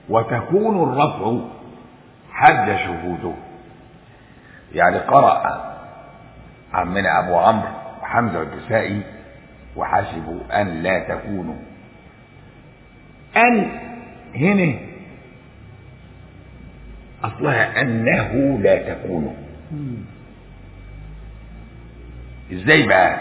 وتكون الرفع حد شهوده يعني قرأ عمنا أبو عمرو وحمزة والكسائي وحسبوا أن لا تكونوا أن هنا أصلها أنه لا تكونوا إزاي بقى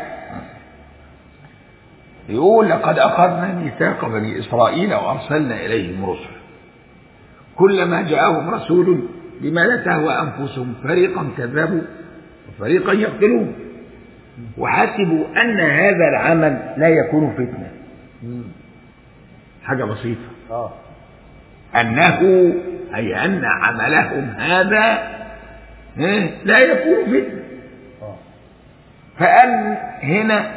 يقول لقد أخذنا ميثاق بني إسرائيل وأرسلنا إليهم رسل كلما جاءهم رسول بما لا تهوى أنفسهم فريقا كذبوا وفريقا يقتلون وحسبوا أن هذا العمل لا يكون فتنة حاجة بسيطة اه أنه أي أن عملهم هذا إيه، لا يكون فتنة اه فأن هنا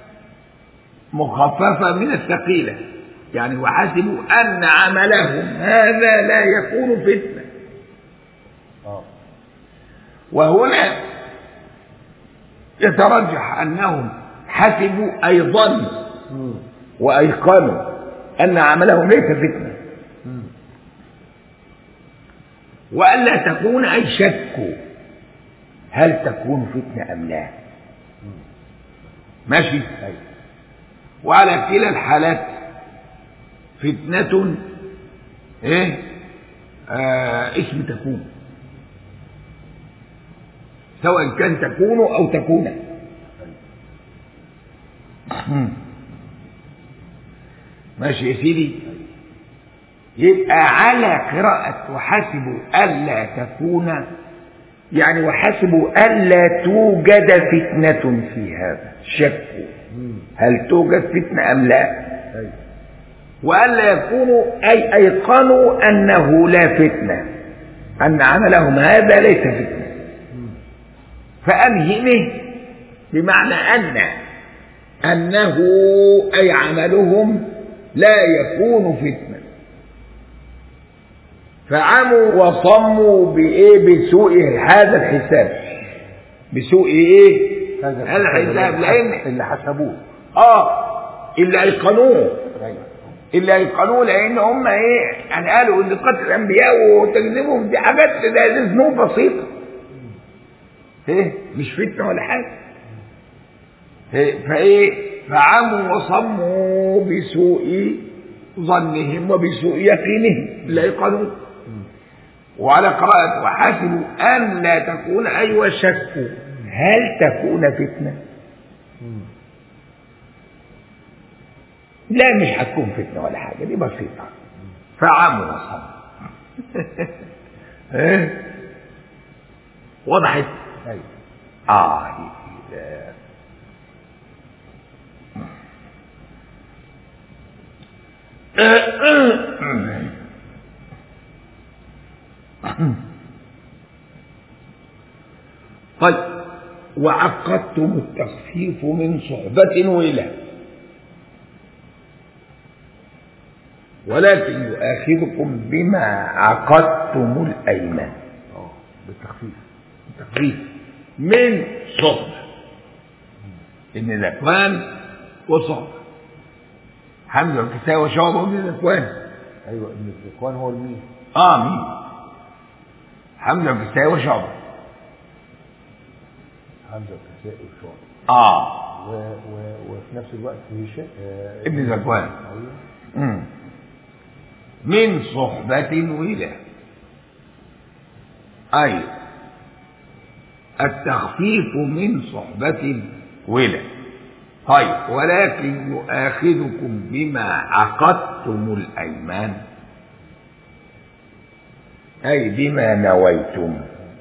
مخففة من الثقيلة يعني وحسبوا أن عملهم هذا لا يكون فتنة اه وهنا يترجح أنهم حسبوا أي ظنوا مم. وأيقنوا أن عملهم ليس فتنة مم. وألا تكون أي شكوا هل تكون فتنة أم لا ماشي ايوه وعلى كلا الحالات فتنة ايه آه اسم تكون سواء كان تكون او تكون ماشي يا سيدي يبقى على قراءة وحسبوا ألا تكون يعني وحسبوا ألا توجد فتنة في هذا شكوا مم. هل توجد فتنة أم لا ايوه وألا يكونوا أي أيقنوا أنه لا فتنة أن عملهم هذا ليس فتنة مم. فأنهمه بمعنى أن أنه أي عملهم لا يكون فتنة فعموا وصموا بإيه بسوء هذا الحساب بسوء إيه هذا الحساب لأن اللي حسبوه آه اللي أيقنوه ايوه اللي هيقالوه لان هم ايه يعني قالوا ان قتل الانبياء وتكذيبهم دي حاجات ده ده ذنوب بسيطه ايه مش فتنه ولا حاجه إيه فايه فعموا وصموا بسوء ظنهم وبسوء يقينهم اللي هيقالوه وعلى قراءة وحسبوا أن لا تكون أيوة شكوا هل تكون فتنة؟ مم. لا مش هتكون فتنة ولا حاجة دي بسيطة فعموا وصموا ايه وضحت ايوه اه دي كده. طيب وعقدتم التخفيف من صحبة وإله ولكن يؤاخذكم بما عقدتم الأيمان اه بالتخفيف تخفيف من صحبة إن ذكوان وصحبة حمزة والكساء وشعبة وابن ذكوان ايوه ابن الذكوان هو المين اه مين حمزة والكساء وشعبة حمزه الكسائي وشعبة اه و... و... وفي نفس الوقت هشام آه، ابن ذكوان. ايوه مم. من صحبة وله أي التخفيف من صحبة وله طيب ولكن يؤاخذكم بما عقدتم الأيمان أي بما نويتم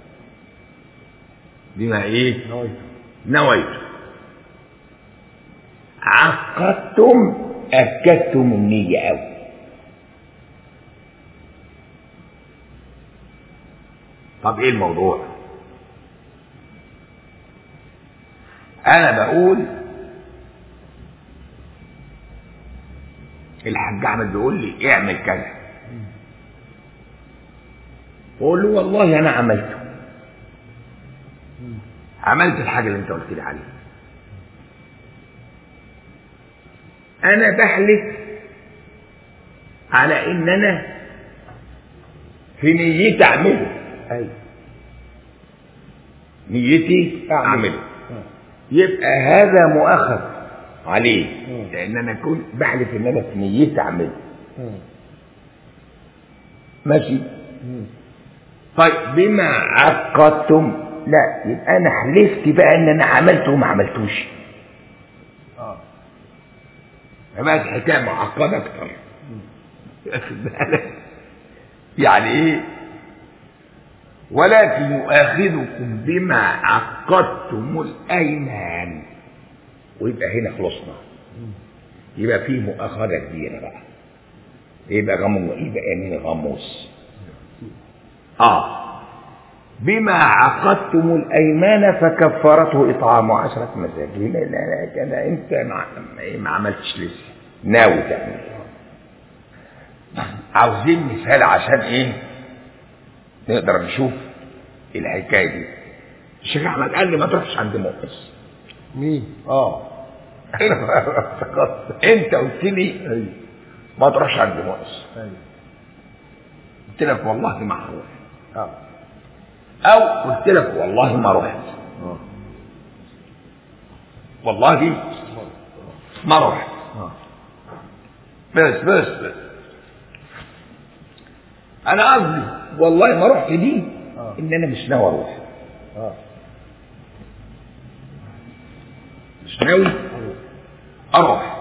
بما إيه نويته نويتم عقدتم أكدتم النية أوي طب إيه الموضوع أنا بقول الحاج أحمد بيقول لي اعمل كذا بقول له والله أنا عملته عملت الحاجة اللي أنت قلت لي عليها أنا بحلف على إن أنا في نيتي اعمله ايوه نيتي أعمل. اعمله مم. يبقى هذا مؤخذ عليه مم. لان انا كنت بحلف ان انا في نيتي اعمله مم. ماشي مم. طيب بما عقدتم لا يبقى انا حلفت بقى ان انا عملته وما عملتوش اه فبقت الحكايه معقده اكتر واخد بالك؟ يعني ايه ولكن يؤاخذكم بما عقدتم الايمان ويبقى هنا خلصنا يبقى في مؤاخذه كبيره بقى يبقى غمو يبقى يمين غموس اه بما عقدتم الايمان فكفارته اطعام عشره مساكين لا لا كده انت ما, ما عملتش لسه ناوي تعمل عاوزين مثال عشان ايه نقدر نشوف الحكايه دي الشيخ احمد قال لي ما تروحش عند مؤنس مين اه انت قلت لي ايوه ما تروحش عند مؤنس ايوه قلت لك والله ما هروح اه او قلت لك والله ما رحت اه والله ما رحت اه بس بس بس انا قصدي والله ما رحت دي آه. ان انا مش ناوي اروح اه مش ناوي ايوه اروح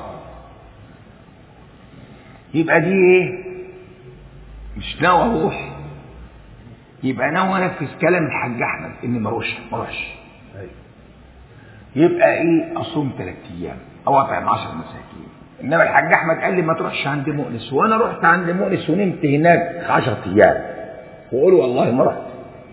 يبقى دي ايه مش ناوي اروح يبقى ناوي انفذ كلام الحاج احمد اني ما اروحش ما اروحش ايوه يبقى ايه اصوم ثلاث ايام او اطعم 10 مساكين انما الحاج احمد قال لي ما تروحش عند مؤنس وانا رحت عند مؤنس ونمت هناك 10 ايام واقول والله ما رحت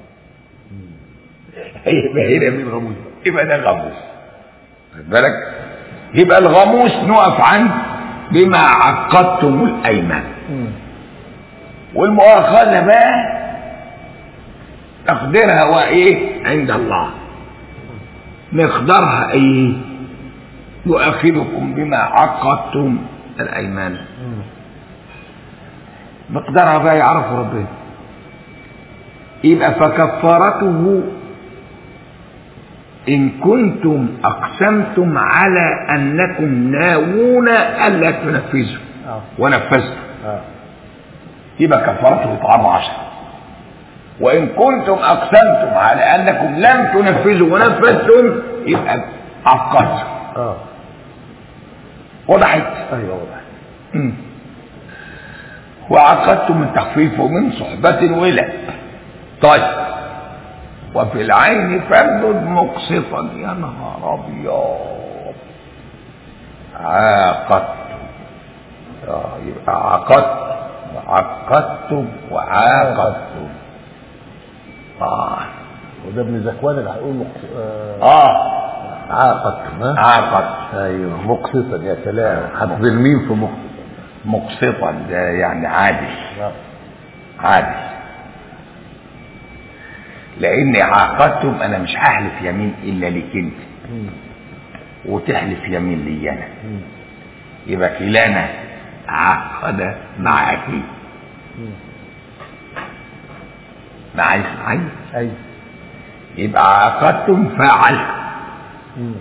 يبقى هنا مين غموس يبقى ده غموس خد بالك يبقى الغموس نقف عند بما عقدتم الايمان مم. والمؤاخذه بقى تقديرها وايه عند الله مقدارها ايه يؤاخذكم بما عقدتم الايمان مم. مقدارها بقى يعرفه ربنا يبقى فكفارته إن كنتم أقسمتم على أنكم ناوون ألا تنفذوا اه ونفذتم اه يبقى كفارته إطعام عشرة وإن كنتم أقسمتم على أنكم لم تنفذوا ونفذتم يبقى عقدتم اه وضحت ايوه واضح مم. وعقدتم من تخفيف ومن صحبة ولا طيب وفي العين فامدد مقسطا يا نهار ابيض عاقدتم آه يبقى عقدتم عقدتم وعاقدتم اه وده ابن زكوان اللي هيقول مقص... آه اه عاقدتم ها عاقدتم ايوه مقسطا يا سلام حرف الميم في مقسطا مقسطا ده يعني عادل نعم. عادل لاني عاقدتم انا مش هحلف يمين الا لك انت مم. وتحلف يمين لي انا مم. يبقى كلانا عقد مع اخيه مم. معي معي ايوه يبقى عقدتم فعل مم.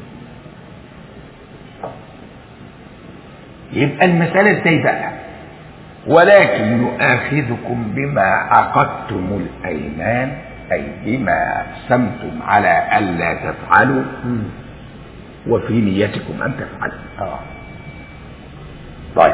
يبقى المسألة ازاي بقى ولكن يؤاخذكم بما عقدتم الأيمان أي بما أقسمتم على ألا تفعلوا مم. وفي نيتكم أن تفعلوا اه طيب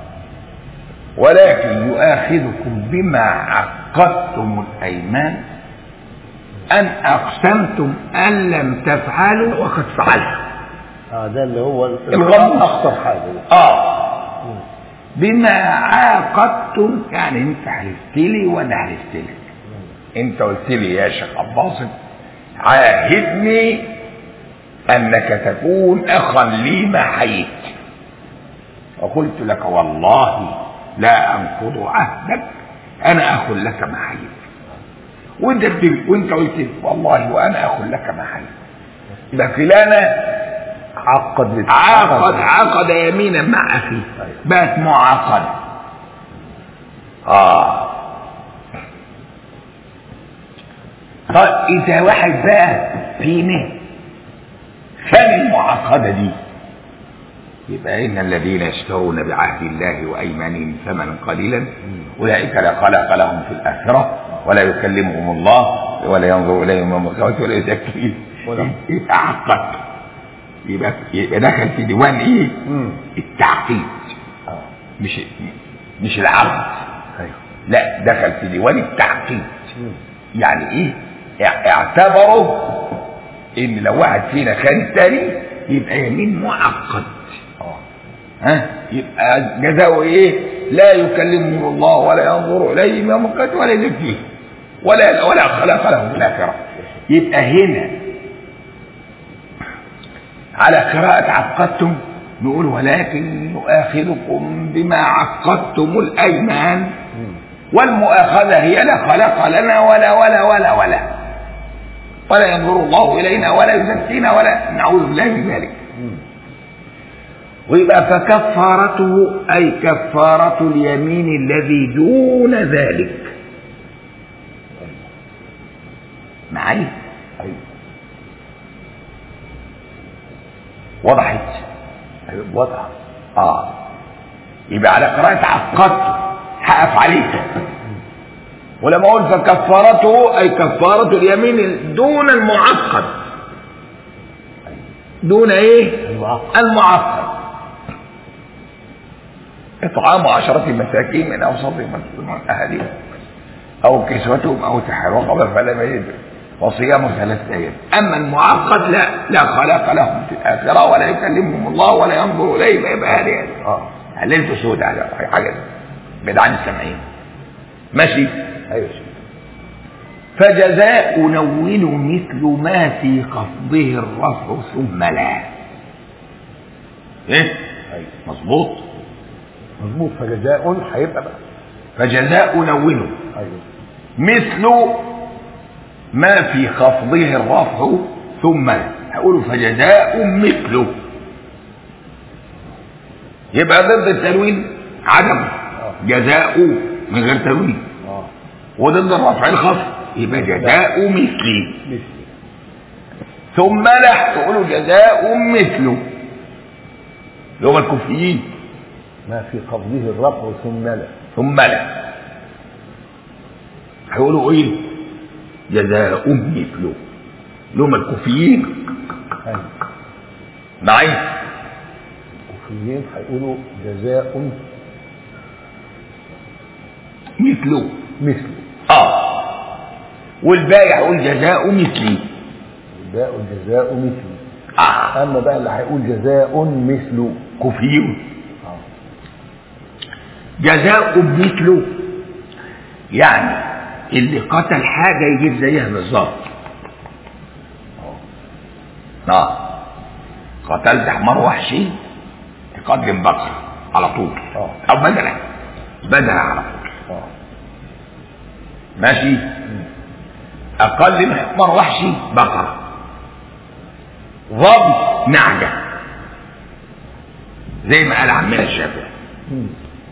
ولكن يؤاخذكم بما عقدتم الأيمان أن أقسمتم أن لم تفعلوا وقد فعلتم اه ده اللي هو ال- الغموس. اخطر حاجه ده. آه مم. بما عاقدتم يعني أنت حلفت لي وأنا حلفت لك أنت قلت لي يا شيخ عباس عاهدني أنك تكون أخا لي ما حييت وقلت لك والله لا أنقض عهدك أنا أخ لك ما حييت وأنت بت- وأنت قلت لي والله وأنا أخ لك ما حييت يبقى فلانة عقد لت- عقد عقد يمينا مع أخيه أيوة. بقت معاقدة آه طيب اذا واحد بقى فينا خان المعاقده دي يبقى ان الذين يشترون بعهد الله وايمانهم ثمنا قليلا اولئك لا خلاق لهم في الاخره ولا يكلمهم الله ولا ينظر اليهم يوم القيامه ولا يزكيهم ولا. يبقى عقد يبقى يبقى دخل في ديوان ايه؟ مم. التعقيد اه مش مش العقد ايوه لا دخل في ديوان التعقيد مم. يعني ايه اع- اعتبروا ان لو واحد فينا خان التاني يبقى يمين معقد اه ها يبقى جزاؤه ايه لا يكلمه الله ولا ينظر اليه يوم القيامه ولا يزكيه ولا ولا خلق له في الاخره يبقى هنا على قراءة عقدتم نقول ولكن يؤاخذكم بما عقدتم الأيمان مم. والمؤاخذة هي لا خلق لنا ولا ولا ولا ولا ولا ينظر الله إلينا ولا يزكينا ولا نعوذ بالله من ذلك مم. ويبقى فكفارته أي كفارة اليمين الذي دون ذلك معي ايوه وضحت ايوه واضحه اه يبقى على قراءة عقدت حقف عليك ولما اقول فكفارته اي كفارة اليمين دون المعقد دون ايه المعقد المعقد اطعام عشرة مساكين من اوسط من اهلهم او كسوتهم او تحرير رقبة فلم يجد وصيام ثلاثة ايام اما المعقد لا لا خلاق لهم في الاخرة ولا يكلمهم الله ولا ينظر اليهم يبقى هذه اه هللت سود على حاجة بعيد عن السمعين ماشي ايوه شيخ. فجزاء نون مثل ما في خفضه الرفع ثم لا ايه ايوه مظبوط مظبوط فجزاء هيبقى بقى فجزاء نون ايوه مثل ما في خفضه الرفع ثم لا هقول فجزاء مثله يبقى ضد التنوين عدم جزاء من غير تنوين اه وضد الرفع الخفض يبقى جزاء مثلي مثل ثم لا تقولوا جزاء مثله اللي هم الكوفيين ما في قبضه الرفع ثم لا ثم لا هيقولوا ايه جزاء مثله اللي هم الكوفيين ايوه معي الكوفيين هيقولوا جزاء مثله مثل اه والباقي هيقول جزاء مثلي جزاء جزاء مثل اه اما بقى اللي هيقول جزاء مثل كوفيون اه جزاء مثله يعني اللي قتل حاجة يجيب زيها بالظبط اه قتلت حمار وحشي تقدم بقرة على طول آه. أو بدلة بدلة على طول اه ماشي أقل من حمار وحشي بقرة ظبي نعجة زي ما قال عمنا الشافعي مم.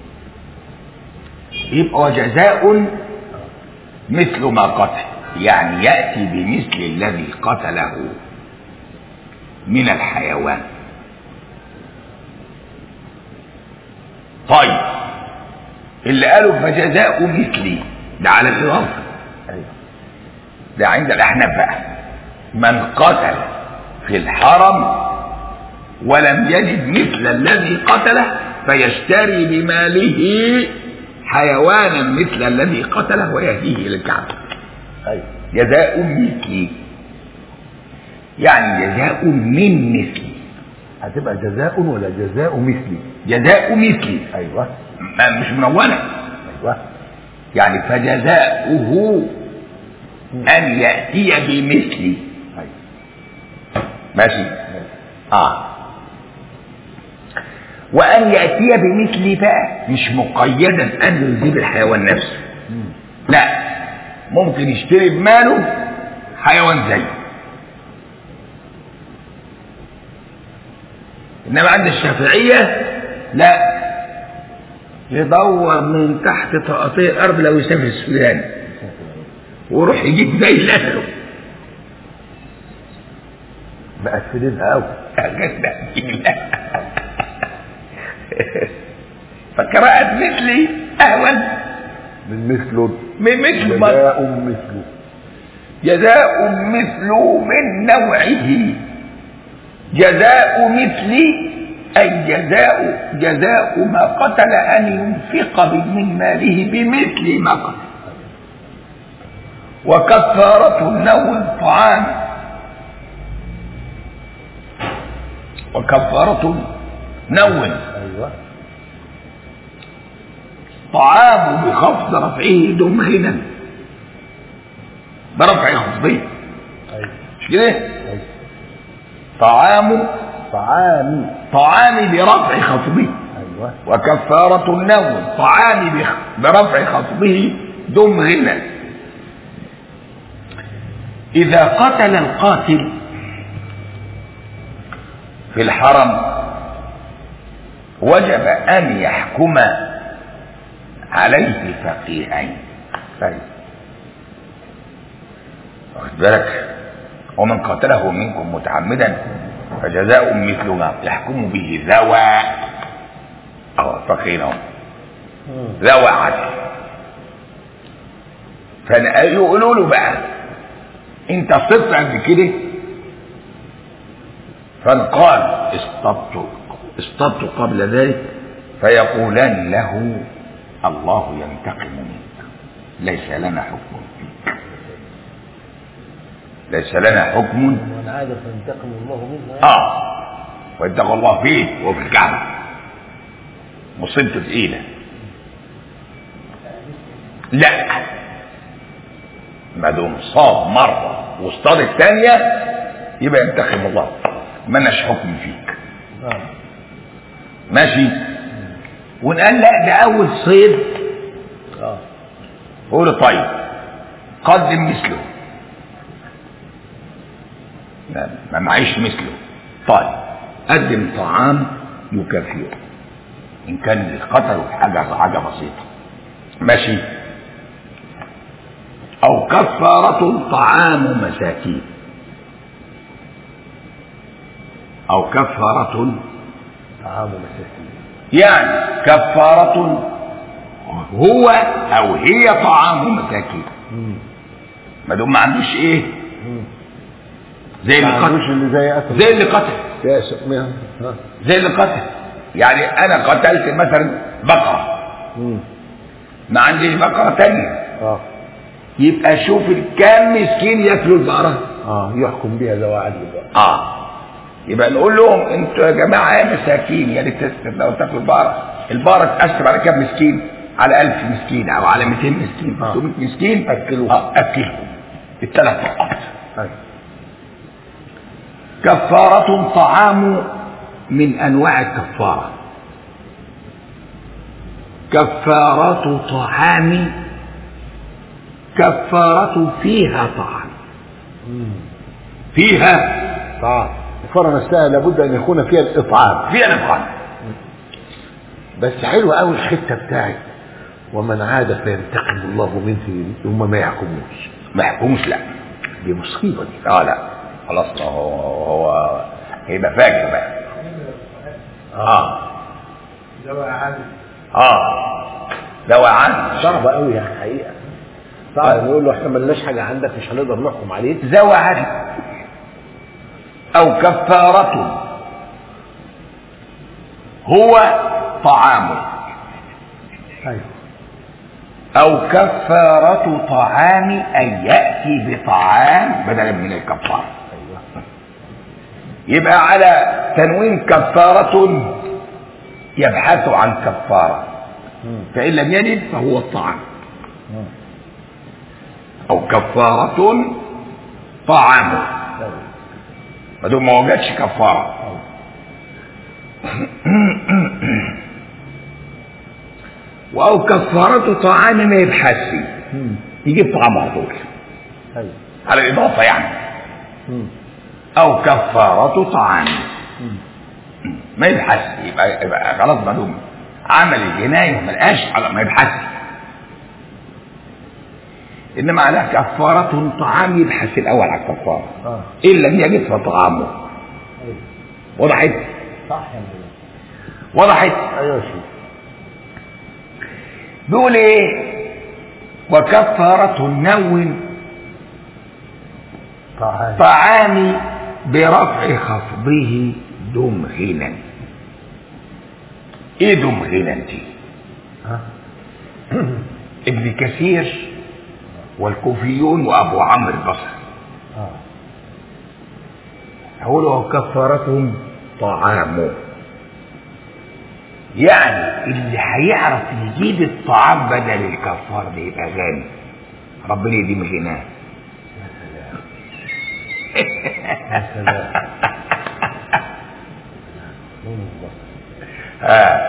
يبقى وجزاء مثل ما قتل يعني يأتي بمثل الذي قتله من الحيوان طيب اللي قالوا فجزاء مثلي ده على الإضافة ايوه ده عند الأحناف بقى من قتل في الحرم ولم يجد مثل الذي قتله فيشتري بماله حيوانا مثل الذي قتله ويهديه الى الكعبه ايوه جزاء مثلي يعني جزاء من مثلي هتبقى جزاء ولا جزاء مثلي جزاء مثلي ايوه ما مش منونه ايوه يعني فجزاؤه ان ياتي بمثلي ايوه ماشي ماشي. اه وان ياتي بمثلي بقى مش مقيدا ان يجيب الحيوان نفسه مم. لا ممكن يشتري بماله حيوان زيه انما عند الشافعيه لا يدور من تحت طاقتي الارض لو يسافر السودان ويروح يجيب زي اللي قاله مقفلينها قوي فقراءة مثلي أهون من مثله من مثل ما جزاء مثله جزاء مثل من نوعه جزاء مثلي أي جزاء جزاء ما قتل أن ينفق من ماله بمثل ما قتل وكفارة النوم طعام وكفارة نوم ايوه طعام بخفض رفعه دم غنى برفع خفضه ايوه مش كده ايوه طعام طعام طعام برفع خفضه ايوه وكفارة النوم طعام بخ- برفع خفضه دم غنى إذا قتل القاتل في الحرم وجب أن يحكم عليه فقيهين ايوه واخد بالك ومن قتله منكم متعمدا فجزاء مثل ما يحكم به ذوى أو فقيهين أهو. مم. ذوى عدل فيقولوا له بقى انت صرت قبل كده فقال اصطدت اصطدت قبل ذلك فيقولان له الله ينتقم منك ليس لنا حكم فيك ليس لنا حكم ومن عاد فينتقم الله منه اه واتقوا الله فيه وفي الكعبة مصيبته تقيلة لا ما دام صاد مرة واصطاد الثانية يبقى ينتقم الله مالناش حكم فيك نعم ماشي ونقال لا ده أول صيد اه قول طيب قدم مثله لا ما معيش مثله طيب قدم طعام يكافئه ان كان اللي قتله حاجه حاجه بسيطه ماشي او كفاره طعام مساكين او كفاره طعام مساكين يعني كفاره هو او هي طعام مساكين مم. ما دام ما عندوش ايه مم. زي ما اللي عندوش قتل اللي زي قتل زي اللي قتل يا سميها ها زي اللي قتل يعني انا قتلت مثلا بقره مم. ما عنديش بقره تانية اه يبقى شوف كام مسكين ياكلوا البقره اه يحكم بها ذوي عدل بقى اه يبقى نقول لهم انتوا يا جماعه يا مساكين يا ريت تسكت لو تاكلوا البقره البقره تقسم على كام مسكين على 1000 مسكين او على 200 مسكين آه. 300 مسكين أكلوهم. اه اكلهم الثلاث طاقات ايوه كفارة طعام من أنواع الكفارة كفارة طعام كفارة فيها طعام مم. فيها طعام الكفاره نفسها لابد ان يكون فيها الاطعام فيها طعام بس حلوه قوي الحته بتاعت ومن عاد فينتقم الله منه هم ما يحكموش ما يحكموش لا دي مصيبه دي اه لا خلاص هو هو هيبقى فاجر بقى اه اه ده وعد صعبه قوي يا حقيقه صعب نقول له احنا ملناش حاجه عندك مش هنقدر نحكم عليك ذوى عدل أو كفارة هو طعامه ايوه أو كفارة طعام أن يأتي بطعام بدلا من الكفارة ايوه يبقى على تنوين كفارة يبحث عن كفارة مم. فإن لم يجد فهو الطعام مم. أو كفارة طعامه ايوه ما دام ما وجدش كفارة ايوه أو كفارة طعام ما يبحثش مم. يجيب طعام على طول ايوه على الإضافة يعني مم. أو كفارة طعام مم. ما يبحث يبقى, يبقى خلاص ما دام عمل الجناية ما لقاش على ما يبحث انما على كفارة طعام يبحث الاول على الكفارة اه ان لم يجد فطعامه ايوه وضحت صح يا مولانا وضحت ايوه يا شيخ بيقول ايه وكفارة النوم طعام طعام برفع خفضه دمغنا ايه دمغنا دي ها ابن كثير والكوفيون وابو عمرو البصري اه يقولوا كفارتهم طعامه يعني اللي هيعرف يجيب الطعام بدل الكفار ده يبقى غني ربنا يديم غناه يا سلام مين بالظبط آه.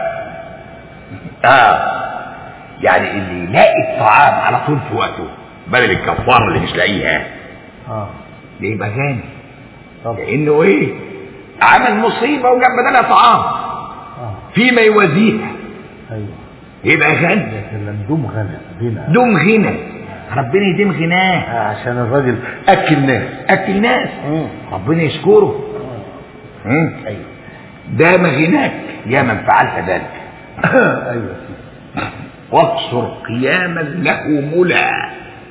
آه. يعني اللي يلاقي الطعام على طول في وقته بدل الكفار اللي مش لاقيها اه ده يبقى غني طبعا لانه ايه عمل مصيبه وجاب بدلها طعام اه فيما يوازيها ايوه يبقى غني يا سلام دوم غنى غنى دم غنى ربنا يديم غناه آه، عشان الراجل اكل ناس اكل ناس مم. ربنا يشكره مم. ايوه ده ما غناك يا من فعلت ذلك ايوه يا سيدي واقصر قياما له ملا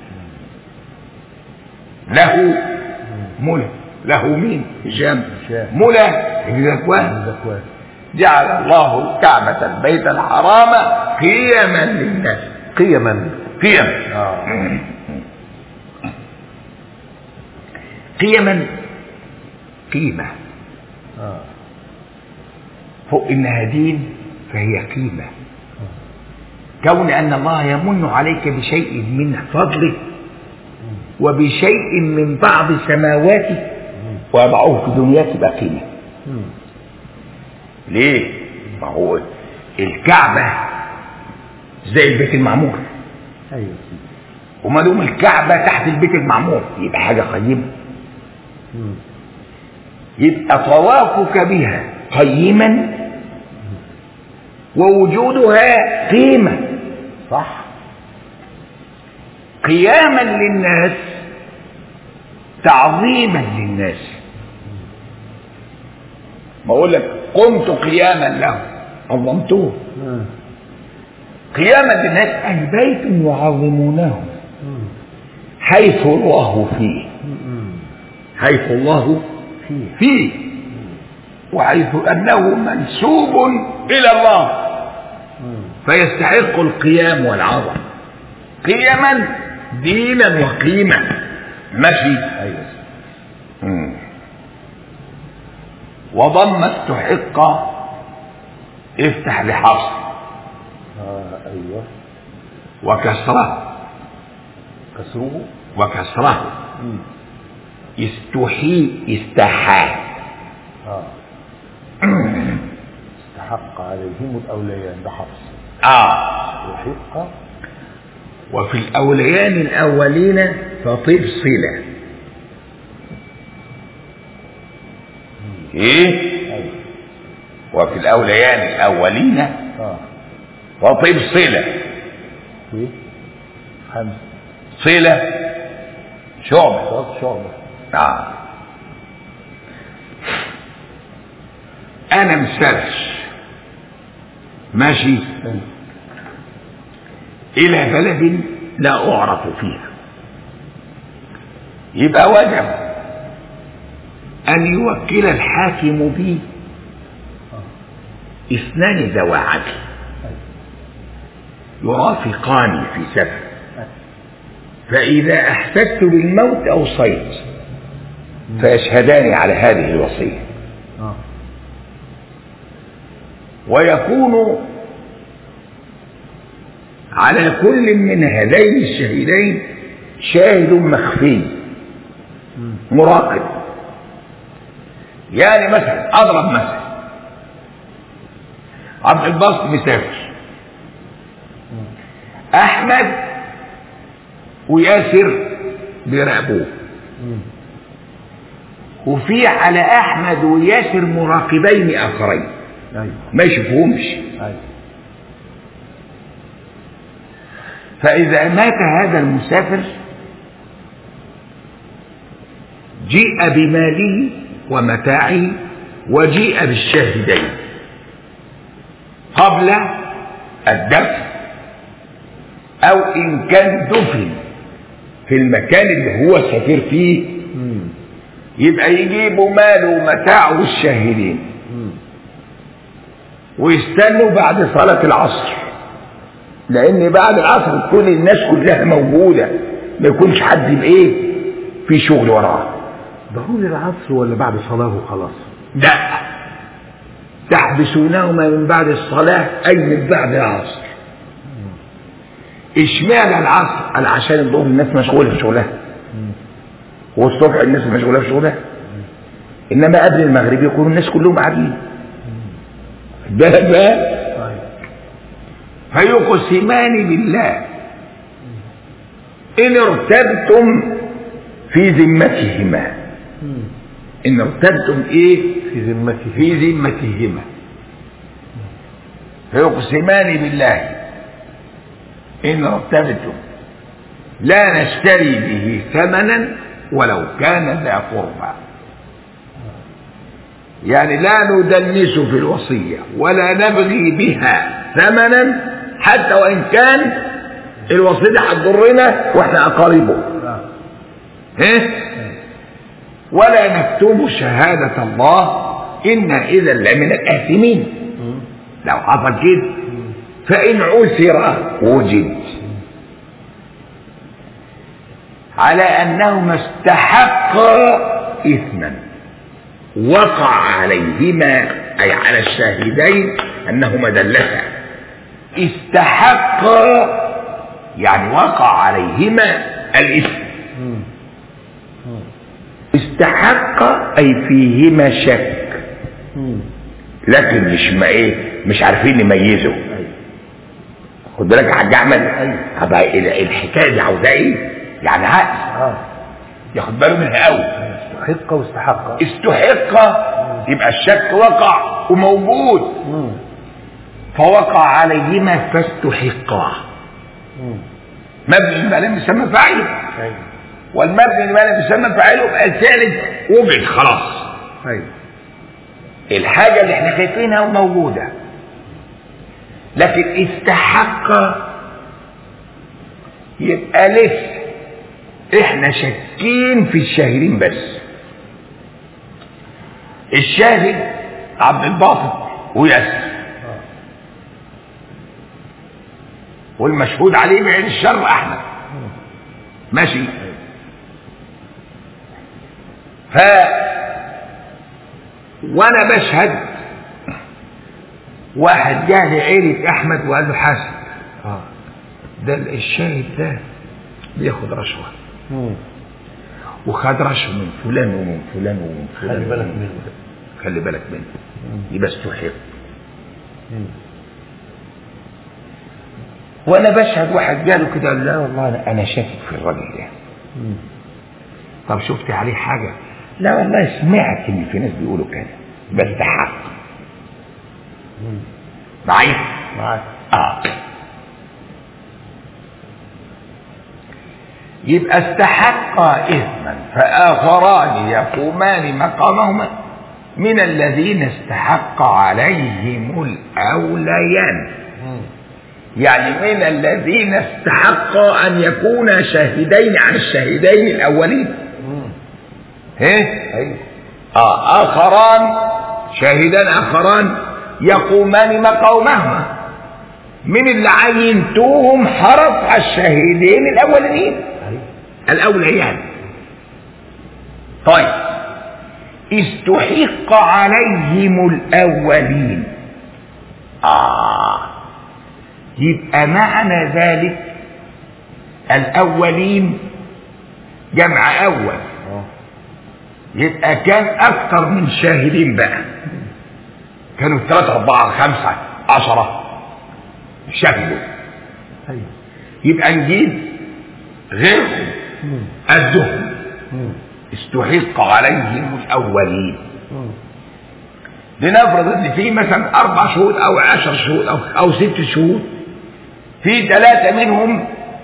له ملا له مين هشام هشام. ملا الزكوان الزكوان جعل الله الكعبة البيت الحرام قيما للناس قيما قيما اه قيما قيمة اه فوق إنها دين فهي قيمة كون أن الله يمن عليك بشيء من فضله وبشيء من بعض سماواته ويضعه في دنياك يبقى قيمة مم. ليه؟ ما هو الكعبة زي البيت المعمور ايوه يا سيدي وما دام الكعبة تحت البيت المعمور يبقى حاجة قيمة مم. يبقى طوافك بها قيما ووجودها قيمة صح قياما للناس تعظيما للناس ما اقول لك قمت قياما له عظمته مم. قياما للناس اي بيت يعظمونه مم. حيث الله فيه مم. حيث الله فيه فيه وحيث انه منسوب الى الله مم. فيستحق القيام والعظم قيما دينا وقيمة ماشي ايوه يا سيدي مم. وضم استحق افتح بحفص اه ايوه وكسره كسره وكسره مم. استحي استحى اه استحق عليهم الاوليان بحفص اه يحق وفي الاوليان الاولين فطب صله ايه ايوه وفي الاوليان الاولين اه فطب صله في خمس صله شعبه صوت شعبة آه. أنا مسافر ماشي أيوة. إلى بلد لا أعرف فيها يبقى وجب أن يوكل الحاكم بي اثنان ذوى عدل يرافقاني في سفر فإذا أحسست بالموت أوصيت فيشهدان على هذه الوصية اه ويكون على كل من هذين الشهيدين شاهد مخفي مم. مراقب يعني مثلا اضرب مثل عبد الباسط مسافر احمد وياسر بيراقبوه مم. وفي على احمد وياسر مراقبين اخرين ايوه ما يشوفهمش ايوه فإذا مات هذا المسافر جيء بماله ومتاعه وجيء بالشاهدين قبل الدفن أو إن كان دفن في المكان اللي هو سافر فيه يبقى يجيبوا ماله ومتاعه الشاهدين ويستنوا بعد صلاة العصر لأن بعد العصر تكون الناس كلها موجودة ما يكونش حد بإيه في شغل وراه ضروري العصر ولا بعد صلاة وخلاص لا تحبسونهما من بعد الصلاة أي من بعد العصر اشمعنى العصر؟ قال عشان الظهر الناس مشغولة في شغلها والصبح الناس مشغولة في شغلها إنما قبل المغرب يكونوا الناس كلهم قاعدين ده بقى فيقسمان بالله إن ارتبتم في ذمتهما إن ارتبتم إيه في ذمته في ذمتهما فيقسمان بالله إن ارتبتم لا نشتري به ثمنا ولو كان ذا قربى يعني لا ندنس في الوصية ولا نبغي بها ثمنا حتى وإن كان الوصية هتضرنا واحنا أقاربه إيه؟ ولا نكتم شهادة الله إنا إذا لمن الآثمين لو حصل كده فإن عثر وجد على أنهما استحقا إثما وقع عليهما أي على الشاهدين أنهما دلسا استحقا يعني وقع عليهما الإثم استحق أي فيهما شك لكن مش ما ايه مش عارفين يميزوا خد بالك يا حاج احمد هبقى ال- الحكايه دي عاوزاه ايه يعني عقل اه ياخد باله منها قوي استحق واستحق استحق يبقى الشك وقع وموجود فوقع عليهما فاستحقا مبني لما لم يسمى فاعله ايوه والمبني لما لم يسمى فاعله يبقى الثالث وجد خلاص ايوه الحاجة اللي احنا خايفينها موجودة لكن استحق يبقى لسه احنا شاكين في الشاهدين بس الشاهد عبد الباسط وياسر والمشهود عليه بعين الشر احمد ماشي ف وانا بشهد واحد جه لعيلة احمد وقال له حاسب اه ده الشاهد ده بياخد رشوة مم. وخد رشوة من فلان ومن فلان ومن فلان خلي بالك ومن منه. فلان. خلي بالك منه يبقى استحق مم. وانا بشهد واحد جاله كده قال لا والله انا انا شاكك في الراجل ده مم. طب شفت عليه حاجة لا والله سمعت ان في ناس بيقولوا كده بس ده حق مم. معايا معاك اه يبقى استحق اثما فاخران يقومان مقامهما من الذين استحق عليهم الاوليان مم. يعني من الذين استحق ان يكونا شاهدين عن الشاهدين الاولين مم. ايه ايوه آه آخران شاهدان آخران يقومان مقامهما من اللي عينتوهم حرف على الشاهدين الأولين ايوه الأوليان طيب استحق عليهم الأولين آه يبقى معنى ذلك الأولين جمع أول اه يبقى كان اكتر من شاهدين بقى كانوا ثلاثة أربعة خمسة عشرة شهدوا ايوه يبقى نجيب غيرهم مم. قدهم مم. استحق عليهم الأولين مم. لنفرض ان في مثلا اربع شهود او عشر شهود او او ست شهود في ثلاثة منهم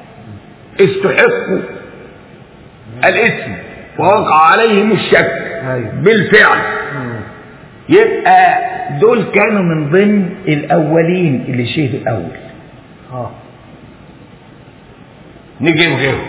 استحقوا الاسم ووقع عليهم الشك أيوة. بالفعل مم. يبقى دول كانوا من ضمن الاولين اللي شهدوا الاول اه نجيب غيره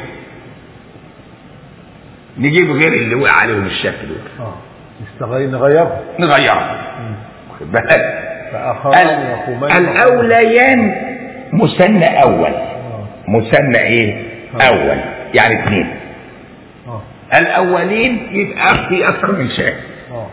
نجيب غير اللي وقع عليهم الشك دول اه نستغير نغيرها نغيرها واخد بالك فآخران ال- يقومان الاوليان مثنى اول اه مثنى ايه آه. اول يعني اثنين اه الاولين يبقى في اكثر من شيء اه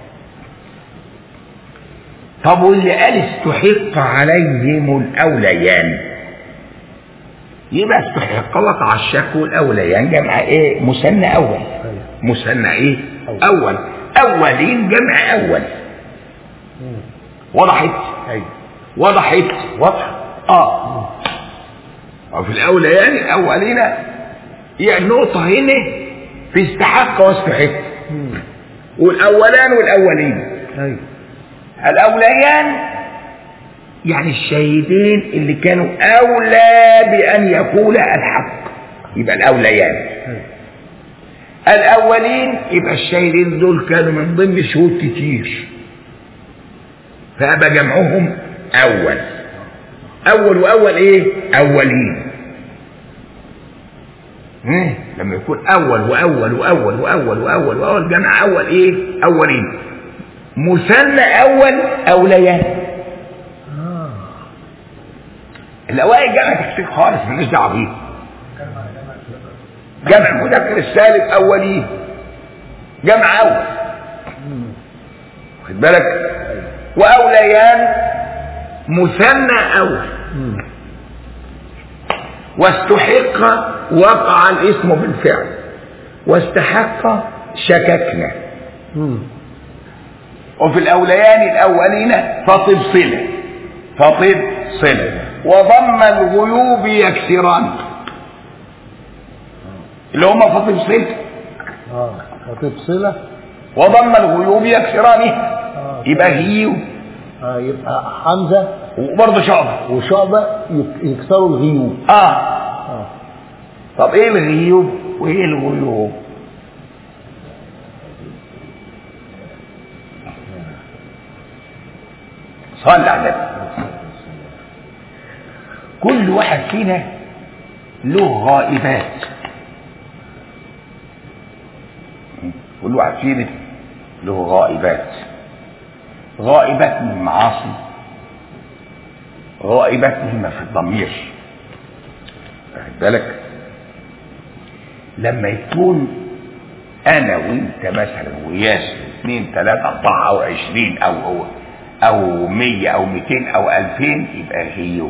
طب واللي قال استحق عليهم الاوليان يبقى استحق وقع الشك والاوليان جمع ايه مثنى اول ايوه مثنى ايه أول. اول اولين جمع اول مم. وضحت ايوه وضحت واضحه اه وفي الاوليان الاولين يعني نقطه هنا في استحق واستحق مم. والاولان والاولين ايوه الاوليان يعني الشهيدين اللي كانوا اولى بان يقول الحق يبقى الاوليان ايوه الاولين يبقى الشهيدين دول كانوا من ضمن شهود كتير فابى جمعهم اول اول واول ايه اولين إيه؟ لما يكون اول واول واول واول واول واول جمع اول ايه اولين مثنى اول اوليان اه الاوائل جمع تكسير خالص مالناش دعوه بيه جمع المذكر السالب اولين جمع اول مم. خد بالك واوليان مثنى اول مم. واستحق وقع الاسم بالفعل واستحق شككنا مم. وفي الاوليان الاولين فطب صله فطب صله وضم الغيوب يكسران اللي هم فطب صله اه وتفصله وضم الغيوب يكسران اه يبقى هيو آه يبقى حمزه وبرضه شعبه وشعبه يك- يكسروا الغيوب اه اه طب ايه الغيوب وايه الغيوب صلى على النبي كل واحد فينا له غائبات كل واحد فينا له غائبات غائبات من المعاصي غائبات مهمة في الضمير واخد بالك لما يكون انا وانت مثلا وياسر اثنين ثلاثة اربعة او عشرين او او او مية او ميتين او الفين يبقى هيو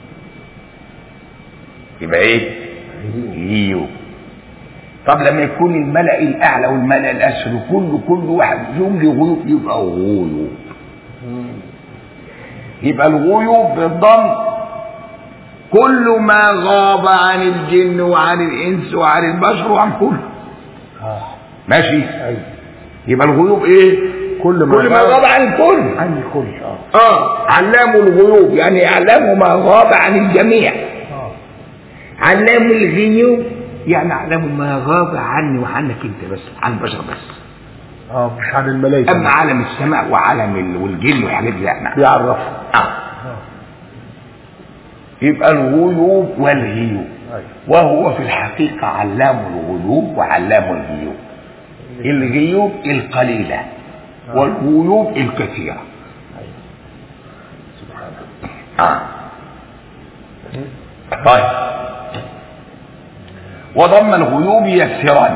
يبقى ايه هيو طب لما يكون الملأ الاعلى والملأ الاسفل كل كل واحد يوم له غيوب يبقى غيوب مم. يبقى الغيوب بالضم كل ما غاب عن الجن وعن الانس وعن البشر وعن كل اه ماشي ايوه يبقى الغيوب ايه كل ما كل ما غاب- غاب عن الكل عن الكل اه اه علام الغيوب يعني يعلم ما غاب عن الجميع اه علام الغيوب يعني يعلم ما غاب عني وعنك انت بس عن البشر بس اه مش عن الملائكه اما عالم السماء وعالم ال- والجن والحاجات دي لا نعم. بيعرفوا اه اه يبقى الغيوب والغيوب ايوه وهو في الحقيقة علام الغيوب وعلام الغيوب الغيوب القليلة والغيوب الكثيرة ايوه سبحان آه. طيب وضم الغيوب يكسران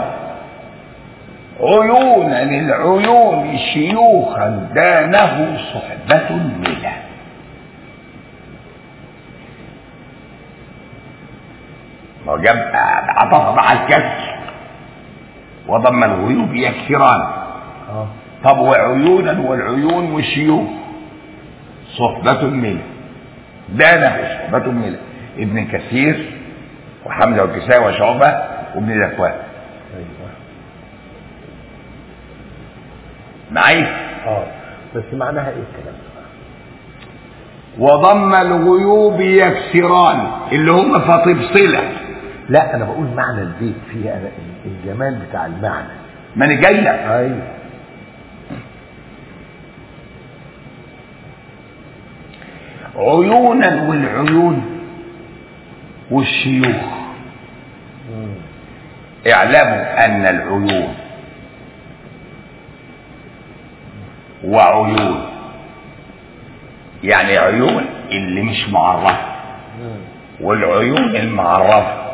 عيونا للعيون شيوخا دانه صحبة ملا ما هو جاب عطف مع الكسر وضم الغيوب يكسران اه طب وعيونا والعيون والشيوخ صحبة ملا دانه صحبة ملا ابن كثير وحمزة والكساء وشعبة وابن ذكوان ايوه معي اه بس معناها ايه الكلام ده؟ وضم الغيوب يكسران اللي هم فطب صلة لا انا بقول معنى البيت فيه أنا الجمال بتاع المعنى ما انا جاي لك ايوه عيونا والعيون والشيوخ اعلموا ان العيون وعيون يعني عيون اللي مش معرفه والعيون المعرفه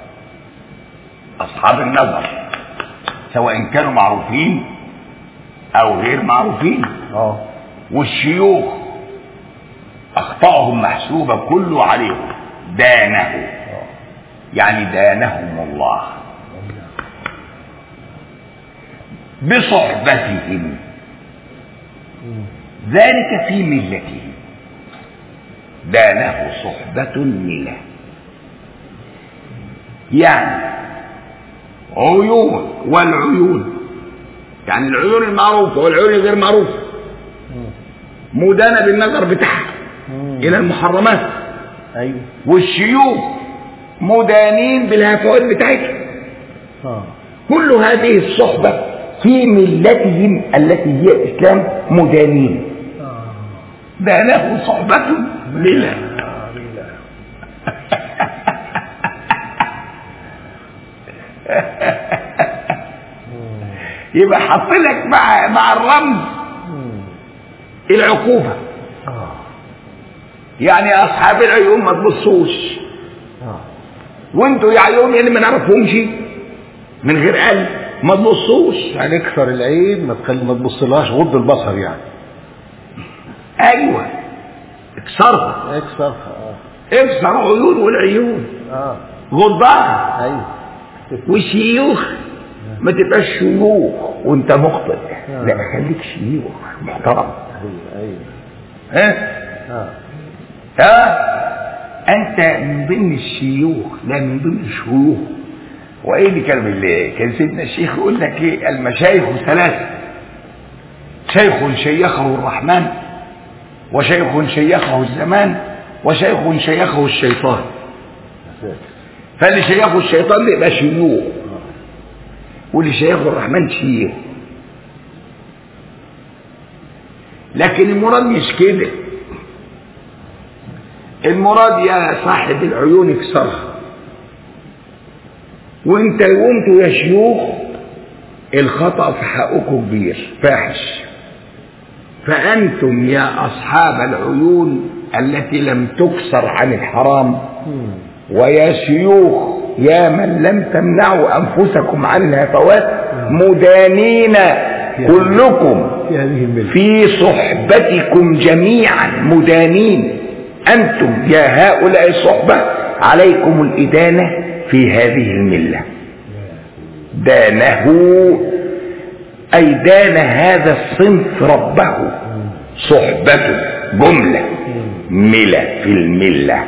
اصحاب النظر سواء كانوا معروفين او غير معروفين اه والشيوخ اخطائهم محسوبه كله عليهم دانه يعني دانهم الله بصحبتهم ذلك في ملته دانه صحبة ملة يعني عيون والعيون يعني العيون المعروفة والعيون الغير معروفة مدانة بالنظر بتاعها إلى المحرمات ايوه والشيوخ مدانين بالهفوات بتاعتهم اه كل هذه الصحبة في ملتهم التي هي الإسلام مدانين دانه صحبة لله يبقى حط لك مع مع الرمز العقوبة اه يعني أصحاب العيون ما تبصوش اه وانتوا يا عيون اللي ما نعرفهمش من غير قلب ما تبصوش يعني اكسر العين ما تخلي ما تبصلهاش غض البصر يعني ايوه اكسرها اكسر اه اكسر عيون والعيون اه غضها ايوه والشيوخ ما تبقاش شيوخ وانت مخطئ لا خليك شيوخ محترم ايوه ايوه ها اه ها انت من ضمن الشيوخ لا من ضمن الشيوخ وايه اللي كان اللي كان سيدنا الشيخ يقول لك ايه المشايخ ثلاثه شيخ شيخه الرحمن وشيخ شيخه الزمان وشيخ شيخه الشيطان ساتر. فاللي شيخه الشيطان ده يبقى شيوخ واللي شيخه الرحمن شيخ لكن المراد مش كده المراد يا صاحب العيون اكسرها وانت وانتوا يا شيوخ الخطأ في حقكم كبير فاحش فأنتم يا أصحاب العيون التي لم تكسر عن الحرام ويا شيوخ يا من لم تمنعوا أنفسكم عن الهفوات مدانين كلكم في هذه الملة في صحبتكم جميعا مدانين أنتم يا هؤلاء الصحبة عليكم الإدانة في هذه الملة دانه أي دان هذا الصنف ربه صحبته جملة ملة في الملة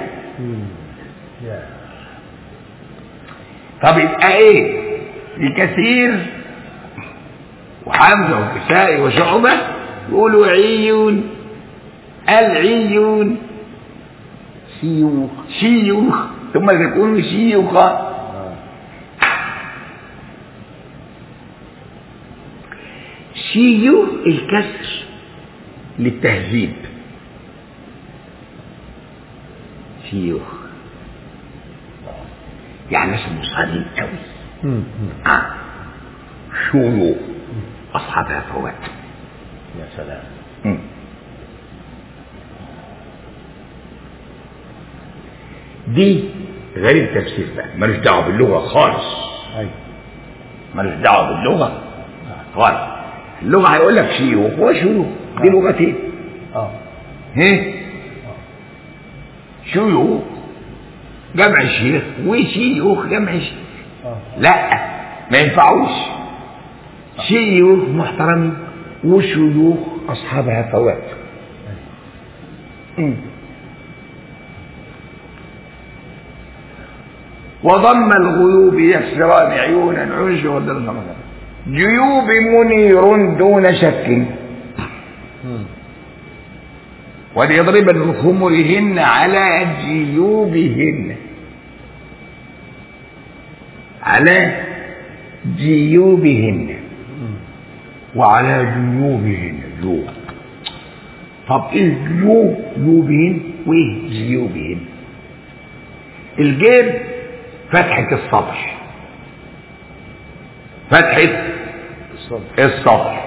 طب يبقى ايه لكثير وحمزة وكسائي وشعبة يقولوا عيون العيون شيوخ شيوخ ثم تكون شيوخا شيوخ الكسر للتهذيب شيوخ يعني ناس مصارين قوي مم. مم. آه. شيوخ اصحابها فوات يا سلام مم. دي غير التفسير بقى ملوش دعوه باللغه خالص ايوه ملوش دعوه باللغه خالص اللغه هيقول لك شيوخ وشيوخ دي لغتين اه ايه شيوخ جمع شيخ وشيوخ جمع شيخ اه لا ما ينفعوش شيوخ محترمين وشيوخ اصحاب هفوات مم. وضم الغيوب يكسران عيونا عش ودرس جيوب منير دون شك مم. وليضربن خمرهن على جيوبهن على جيوبهن وعلى جيوبهن جيوب طب ايه جيوب جيوبهن وايه جيوبهن الجيب فتحة الصدر فتحة الصدر الصدر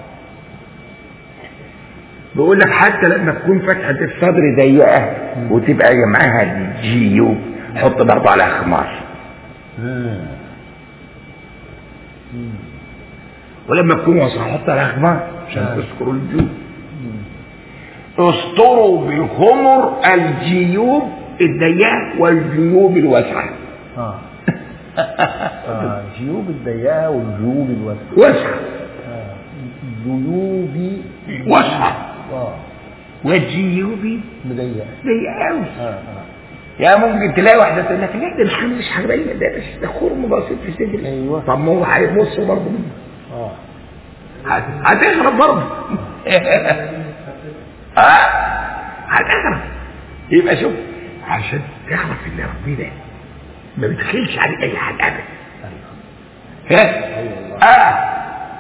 بيقول لك حتى لما تكون فتحة الصدر ضيقة وتبقى معاها جيوب حط برضه على خمار آه. ولما تكون واسعة حط على خمار عشان آه. تذكروا الجيوب استروا بالخمر الجيوب الضيقة والجيوب الواسعة اه آه. جيوب الضيقة والجيوب الواسعة واسعة آه. جيوب واسعة اه والجيوب مضيقة ضيقة أوي اه اه يا ممكن تلاقي واحدة تقول لك لا ده الحمل مش حاجة باينة ده بس ده خرم بسيط في صدري أيوة. طب ما هو هيبص برضه منه اه هت- هتغرب برضه اه هتغرب يبقى شوف عشان تعرف ان ربنا ما بتخيلش عليك اي حد ابدا ها ايوه اه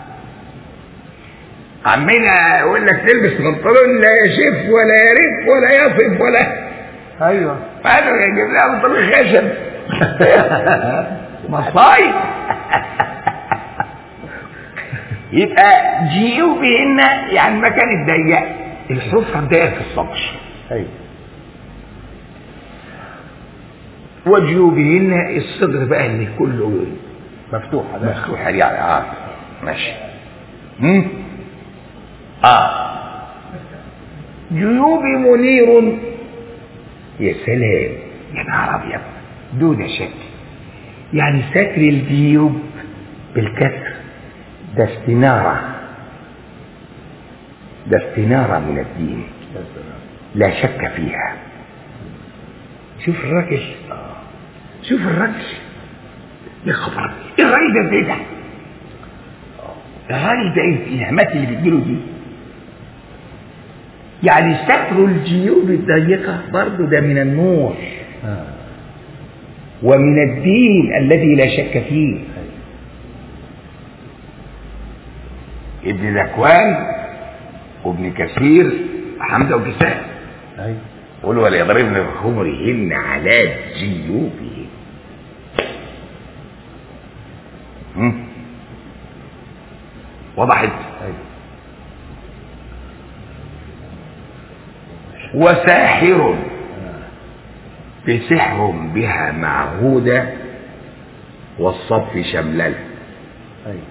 عمال اقول لك تلبس بنطلون لا يشف ولا يرف ولا يصف ولا ايوه انا اجيب لها بنطلون خشب مصايب يبقى جيوبهن يعني المكان الضيق الحفره الضيقه في الصدر ايوه وجيوبهن الصدر بقى اللي كله مفتوحة ده مفتوحه يعني اه ماشي هم؟ اه جيوبي منير يا سلام يا نهار ابيض دون شك يعني ستر الجيوب بالكسر ده استنارة ده استنارة من الدين يا سلام لا شك فيها شوف الراجل شوف الراجل يا خبر ايه الراجل ده ازاي ده الراجل ده ايه النعمات اللي بتجيله دي يعني ستر الجيوب الضيقة برضه ده من النور آه. ومن الدين الذي لا شك فيه ابن ذكوان وابن كثير حمزة وكساء ايوه قل وليضربن بخمرهن على جيوبهن هم؟ وضحت ايوه وساحر بسحر بها معهودة والصف شمللة ايوه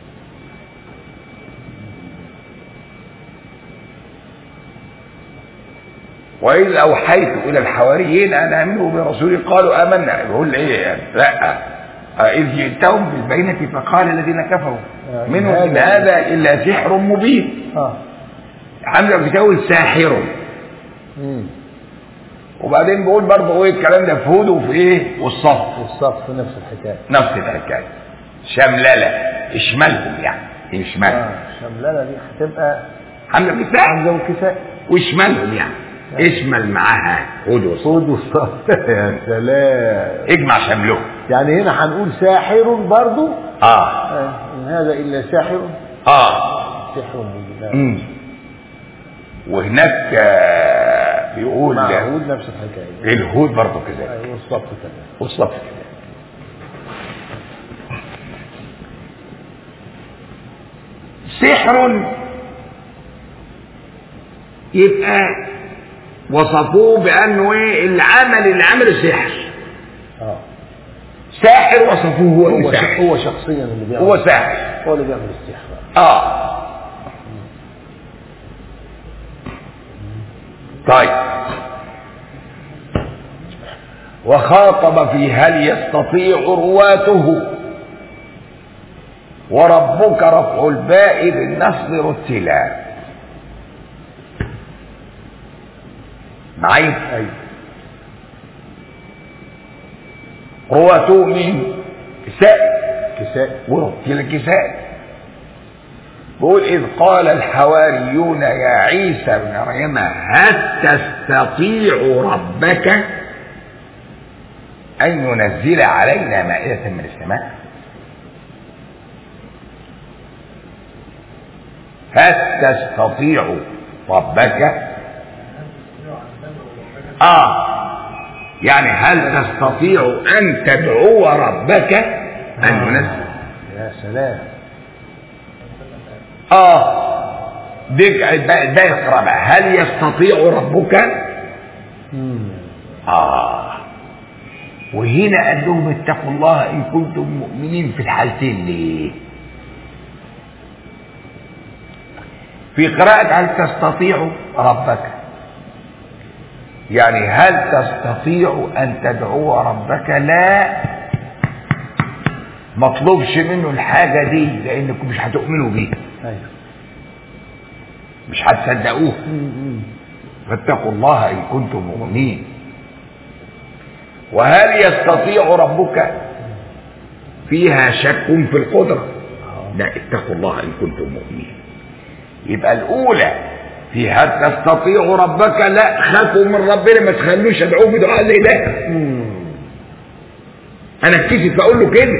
وإذ أوحيت إلى الحواريين أن آمنوا برسولي قالوا آمنا يقول إيه يعني لا آه، إذ جئتهم بالبينة فقال الذين كفروا آه، منهم إن هذا- هذا إلا سحر مبين اه حمزة بتقول ساحر امم وبعدين بيقول برضه ايه الكلام ده في هود وفي ايه والصف والصف نفس الحكايه نفس الحكايه شملله اشملهم يعني اشملهم اه شملانه دي هتبقى حمزه بتاع حمزه وكساء واشملهم يعني اشمل معاها هود والصف صود والصف يا سلام اجمع شملهم يعني هنا هنقول ساحر برضو اه آه، ان هذا الا ساحر اه سحر مبين امم وهناك آه، بيقول معهود نفس الحكايه الهود برضه كذلك ايوه والصف كده والصف كذلك سحر يبقى وصفوه بانه ايه العمل اللي عمله سحر اه ساحر وصفوه هو هو اللي ش- ساحر هو شخصيا اللي بيعمل هو ساحر هو اللي بيعمل السحر اه طيب وخاطب في هل يستطيع رواته وربك رفع الباء بالنصب رتلا معي ايوه رواته مين كساء كساء ورتل الكساء بيقول إذ قال الحواريون يا عيسى ابن مريم هل تستطيع ربك أن ينزل علينا مائدة من السماء هل تستطيع ربك آه يعني هل تستطيع أن تدعو ربك أن ينزل يا سلام آه ديك ده يقرأ بقى هل يستطيع ربك مم. آه وهنا قال لهم اتقوا الله إن كنتم مؤمنين في الحالتين ليه؟ في قراءة هل تستطيع ربك يعني هل تستطيع أن تدعو ربك لا مطلوبش منه الحاجة دي لأنكم مش هتؤمنوا بيه ايوه مش هتصدقوه مم. فاتقوا الله إن كنتم مؤمنين وهل يستطيع ربك فيها شك في القدرة لا اتقوا الله إن كنتم مؤمنين يبقى الأولى في هل تستطيع ربك لا خافوا من ربنا ما تخلوش ادعوه بدعاء زي ده مم. انا اتكسف اقول له كده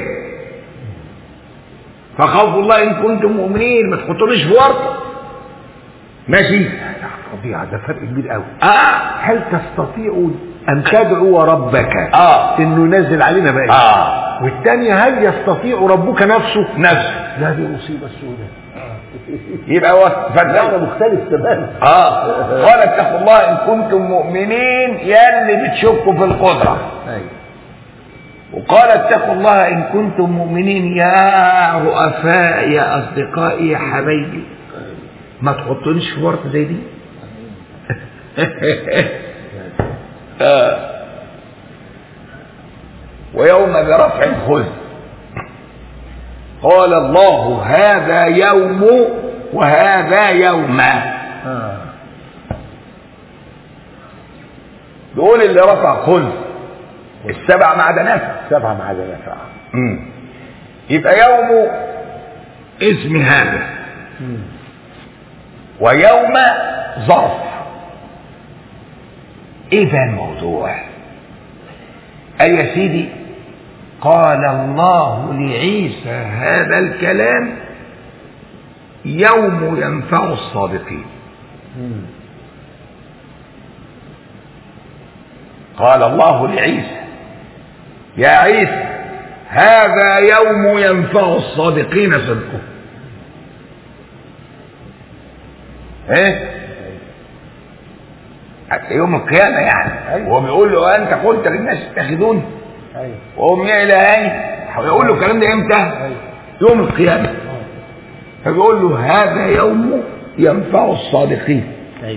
فخوف الله ان كنتم مؤمنين ما تحطونيش في ورطه ماشي فظيعة ده فرق كبير قوي اه هل تستطيع ان تدعو ربك اه انه ينزل علينا بقى اه والثانية هل يستطيع ربك نفسه نفسه لا دي مصيبة سوداء يبقى هو معنى فتح مختلف تماما اه قال اتقوا الله ان كنتم مؤمنين يا اللي بتشكوا في القدره ايوه وقال اتقوا الله ان كنتم مؤمنين يا رؤساء يا اصدقائي يا حبايبي ما تحطونيش في ورطه زي دي آه. ويوم برفع الخز قال الله هذا يوم وهذا يوم آه. دول اللي رفع خز السبع معدنات سبعة مع نفع مم. يبقى يوم اسم هذا ويوم ظرف ايه بقى الموضوع قال يا سيدي قال الله لعيسى هذا الكلام يوم ينفع الصادقين قال الله لعيسى يا عيسى هذا يوم ينفع الصادقين صدقهم ايه حتى يوم القيامة يعني أيوة. هو بيقول له أنت قلت للناس اتخذوني ايوه وأمي إلهي هيقول له الكلام ده إمتى؟ ايوه يوم القيامة فبيقول له هذا يوم ينفع الصادقين ايوه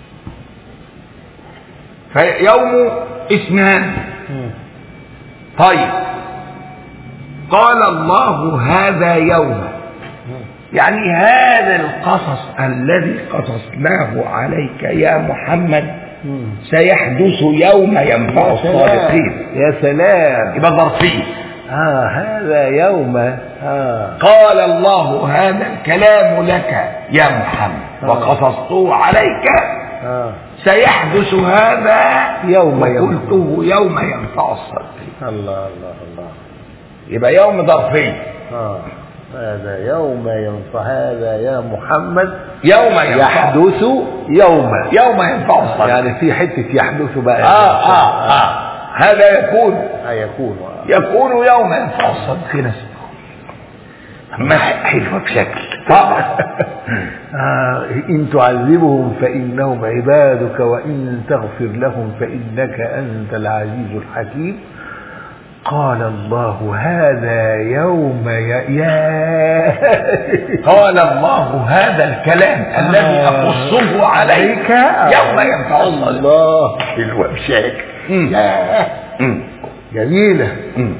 فيوم اسمان طيب قال الله هذا يوم يعني هذا القصص الذي قصصناه عليك يا محمد سيحدث يوم ينفع الصادقين يا سلام يبقى ظرفيه اه هذا يوم اه قال الله هذا الكلام لك يا محمد وقصصته عليك اه سيحدث هذا يوم ينفع. وقلته يوم ينفع الصادقين الله الله الله يبقى يوم ظرفي اه هذا يوم ينفع هذا يا محمد يوم ينفع يحدث يوم يوم ينفع الصادقين يعني في حتة يحدث بقى آه آه آه هذا يكون آه يكون يكون يوم ينفع الصادقين ما حلوة بشكل طبعا آه إن تعذبهم فإنهم عبادك وإن تغفر لهم فإنك أنت العزيز الحكيم قال الله هذا يوم يا, يا قال الله هذا الكلام الذي أقصه عليك يوم ينفع الصادقين الله حلوة بشكل مم. ياه. مم. جميلة مم.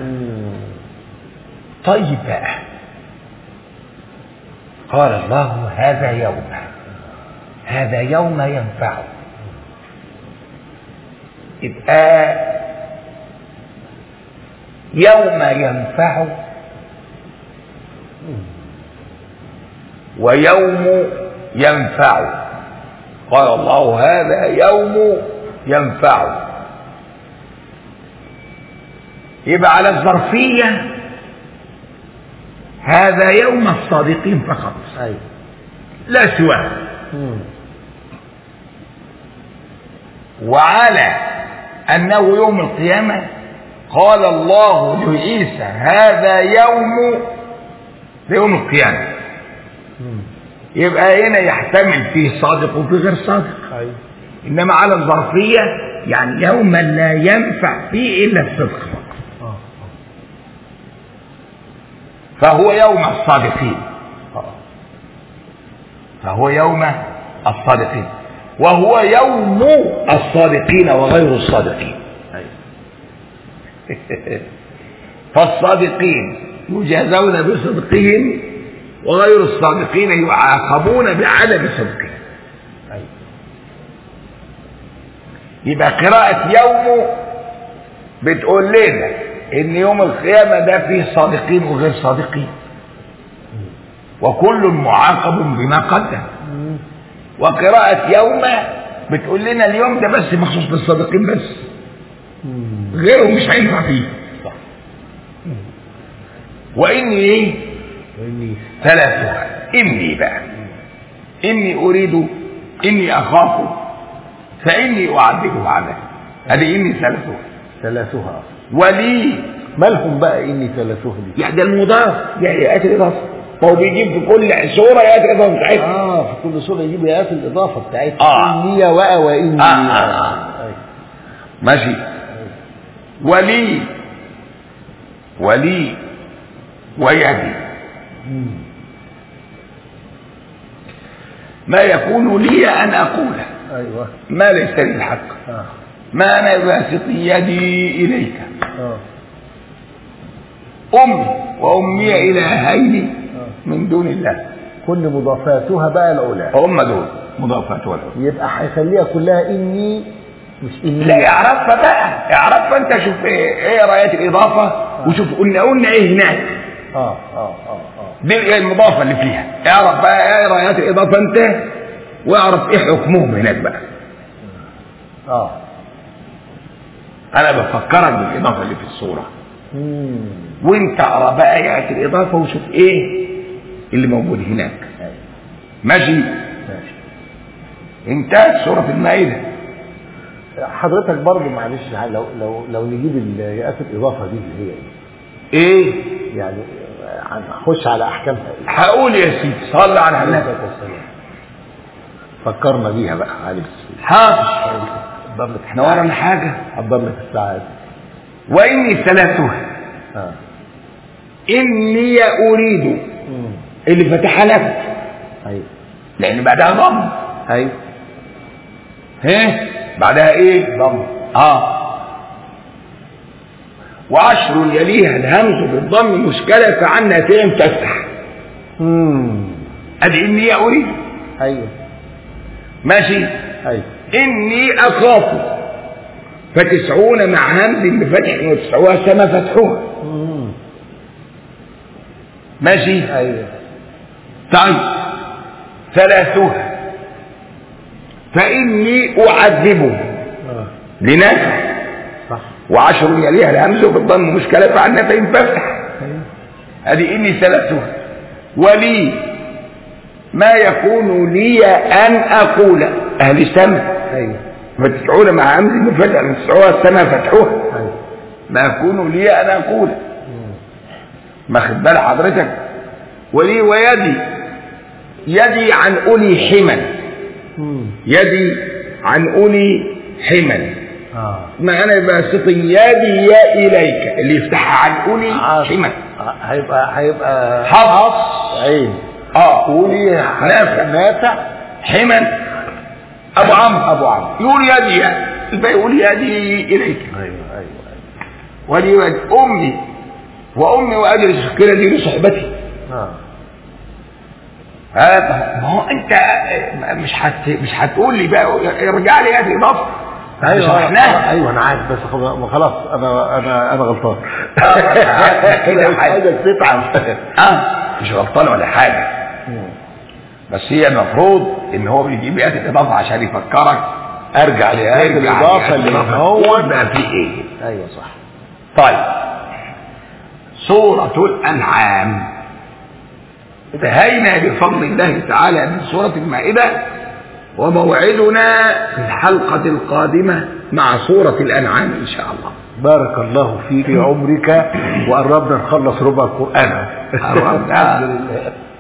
طيب بقى قال الله هذا يوم هذا يوم ينفع يبقى يوم ينفع ويوم ينفع قال الله هذا يوم ينفع يبقى على الظرفية هذا يوم الصادقين فقط ايوه لا سواه مم. وعلى أنه يوم القيامة قال الله لعيسى هذا يوم ده يوم القيامة مم. يبقى هنا يحتمل فيه صادق وفيه غير صادق ايوه إنما على الظرفية يعني يوما لا ينفع فيه إلا الصدق فقط اه فهو يوم الصادقين اه فهو يوم الصادقين وهو يوم الصادقين وغير الصادقين ايوه فالصادقين يجازون بصدقهم وغير الصادقين يعاقبون بعدم صدقهم ايوه يبقى قراءة يوم بتقول لنا ان يوم القيامة ده فيه صادقين وغير صادقين وكل معاقب بما قدم مم. وقراءة يوم بتقول لنا اليوم ده بس مخصوص للصادقين بس مم. غيرهم مش هينفع فيه صح واني ايه واني ثلاثها إني بقى إني أريد إني أخاف فإني أعذبه عذاب هذه إني ثلاثها ثلاثها ولي مالهم بقى اني ثلاثها دي يعني ده المضاف يعني يأتي الإضافة فهو بيجيب في كل سورة يأتي الإضافة بتاعتها اه في كل سوره يجيب ايات الاضافه بتاعتها آه. اني وأ واني آه، آه، آه. أيوة. ماشي ولي ولي ويدي مم. ما يكون لي أن أقوله ايوه ما ليس لي الحق اه ما أنا باسط يدي إليك اه أمي وأمي إلهين آه. من دون الله كل مضافاتها بقى الاولى هم دول مضافات ولا يبقى هيخليها كلها اني مش اني لا اعرفها بقى اعرفها انت شوف ايه, ايه رايات الاضافه وشوف قلنا قلنا ايه هناك اه اه اه اه دي ايه المضافه اللي فيها اعرف بقى ايه رايات الاضافه انت واعرف ايه حكمهم هناك بقى اه انا بفكرك بالاضافه اللي في الصوره مم. وانت اقرا بقى ايات الاضافه وشوف ايه اللي موجود هناك أيوة. ماشي ماشي انتهت سوره المائده حضرتك برضو معلش لو لو لو نجيب الياءات الاضافه دي اللي هي ايه ايه يعني هنخش على احكامها ايه هقول يا سيدي صلى على عليه النبي الصلاه والسلام فكرنا بيها بقى عليه حاضر حضر لك احنا ورانا حاجه حضر لك الساعات واني ثلاثها اه اني اريد مم. اللي فتحها لك ايوه لان بعدها ضم ايوه ها بعدها ايه ضم اه وعشر يليها الهمز بالضم مشكلة فعنا فين تفتح امم ادي اني اريد ايوه ماشي ايوه اني اخاف فتسعون مع همز بفتح وتسعوها سما فتحوها امم ماشي ايوه طيب ثلاثها فإني أعذبه اه لنفع صح وعشر يليها الهمز بالضم مشكلة فعنا فإن ففتح ايوه هذه إني ثلاثها ولي ما يكون لي أن أقول أهل السمع ايوه فتسعون مع همز بفتح تسعوها السماء فتحوها ايوه ما يكون لي أن أقول مم. ما خد بال حضرتك ولي ويدي يدي عن أولي حمل مم. يدي عن أولي حمل اه ما أنا باسط يدي يا إليك اللي يفتحها عن أولي عاص. حمل آه، هيبقى هيبقى حفص عين اه قولي نافع نافع حمل أبو عمرو ابو عمرو يقول يدي الباقي يقول يدي إليك ايوه ايوه ايوه ولي ولد أمي وأمي وأدرس كده دي لصحبتي اه هذا ما هو انت مش هت مش هتقول لي بقى ارجع لي هذه الاضافه ايوه شرحناها ايوه انا عارف بس خلاص خلاص انا انا انا غلطان كده مش عايزك تتعب اه مش غلطان ولا حاجه بس هي المفروض ان هو بيجيب ايات الاضافه عشان يفكرك ارجع لآيات ارجع الاضافه لآيات اللي الإضافة. هو قول بقى في ايه ايوه صح طيب سورة الأنعام انتهينا بفضل الله تعالى من سورة المائدة وموعدنا في الحلقة القادمة مع سورة الأنعام إن شاء الله بارك الله فيك في عمرك وقربنا نخلص ربع القرآن قربنا. الحمد لله